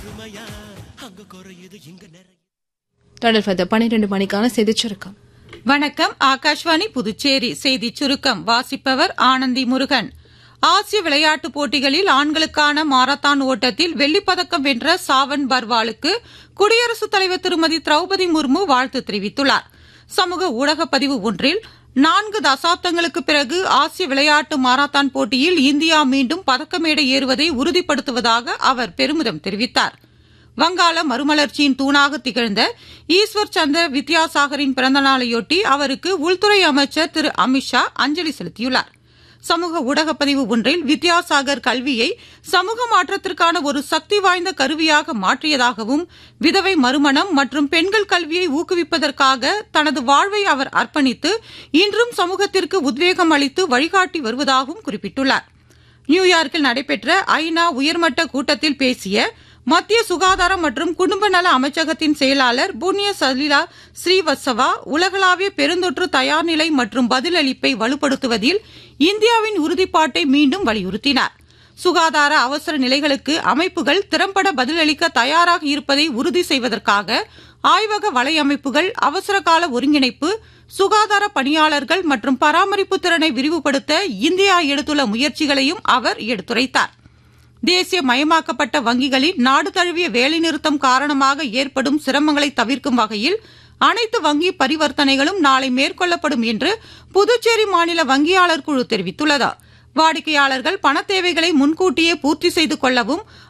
தொடர்வது பனிரெண்டு மணிக்கான செய்திச் சுருக்கம் வணக்கம் ஆகாஷ்வாணி புதுச்சேரி செய்திச் சுருக்கம் வாசிப்பவர் ஆனந்தி முருகன் ஆசிய விளையாட்டுப் போட்டிகளில் ஆண்களுக்கான மாரத்தான் ஓட்டத்தில் வெள்ளிப்பதக்கம் வென்ற சாவன் பர்வாலுக்கு குடியரசுத் தலைவர் திருமதி திரௌபதி முர்மு வாழ்த்து தெரிவித்துள்ளார் சமூக ஊடகப் பதிவு ஒன்றில் நான்கு தசாப்தங்களுக்கு பிறகு ஆசிய விளையாட்டு மாரத்தான் போட்டியில் இந்தியா மீண்டும் பதக்கமேடை ஏறுவதை உறுதிப்படுத்துவதாக அவர் பெருமிதம் தெரிவித்தார் வங்காள மறுமலர்ச்சியின் தூணாக திகழ்ந்த ஈஸ்வர் சந்திர வித்யாசாகரின் பிறந்தநாளையொட்டி அவருக்கு உள்துறை அமைச்சர் திரு அமித்ஷா அஞ்சலி செலுத்தியுள்ளார் சமூக ஊடகப் பதிவு ஒன்றில் வித்யாசாகர் கல்வியை சமூக மாற்றத்திற்கான ஒரு சக்தி வாய்ந்த கருவியாக மாற்றியதாகவும் விதவை மறுமணம் மற்றும் பெண்கள் கல்வியை ஊக்குவிப்பதற்காக தனது வாழ்வை அவர் அர்ப்பணித்து இன்றும் சமூகத்திற்கு உத்வேகம் அளித்து வழிகாட்டி வருவதாகவும் குறிப்பிட்டுள்ளார் நியூயார்க்கில் நடைபெற்ற ஐநா உயர்மட்ட கூட்டத்தில் பேசிய மத்திய சுகாதாரம் மற்றும் குடும்ப நல அமைச்சகத்தின் செயலாளர் புண்ணிய சலீலா ஸ்ரீவத்சவா உலகளாவிய பெருந்தொற்று தயார்நிலை மற்றும் பதிலளிப்பை வலுப்படுத்துவதில் இந்தியாவின் உறுதிப்பாட்டை மீண்டும் வலியுறுத்தினார் சுகாதார அவசர நிலைகளுக்கு அமைப்புகள் திறம்பட பதிலளிக்க தயாராக இருப்பதை உறுதி செய்வதற்காக ஆய்வக வலையமைப்புகள் அவசரகால ஒருங்கிணைப்பு சுகாதார பணியாளர்கள் மற்றும் பராமரிப்பு திறனை விரிவுபடுத்த இந்தியா எடுத்துள்ள முயற்சிகளையும் அவர் எடுத்துரைத்தார் தேசிய மயமாக்கப்பட்ட வங்கிகளில் நாடு தழுவிய வேலைநிறுத்தம் காரணமாக ஏற்படும் சிரமங்களை தவிர்க்கும் வகையில் அனைத்து வங்கி பரிவர்த்தனைகளும் நாளை மேற்கொள்ளப்படும் என்று புதுச்சேரி மாநில வங்கியாளர் குழு தெரிவித்துள்ளது வாடிக்கையாளர்கள் பண தேவைகளை முன்கூட்டியே பூர்த்தி செய்து கொள்ளவும்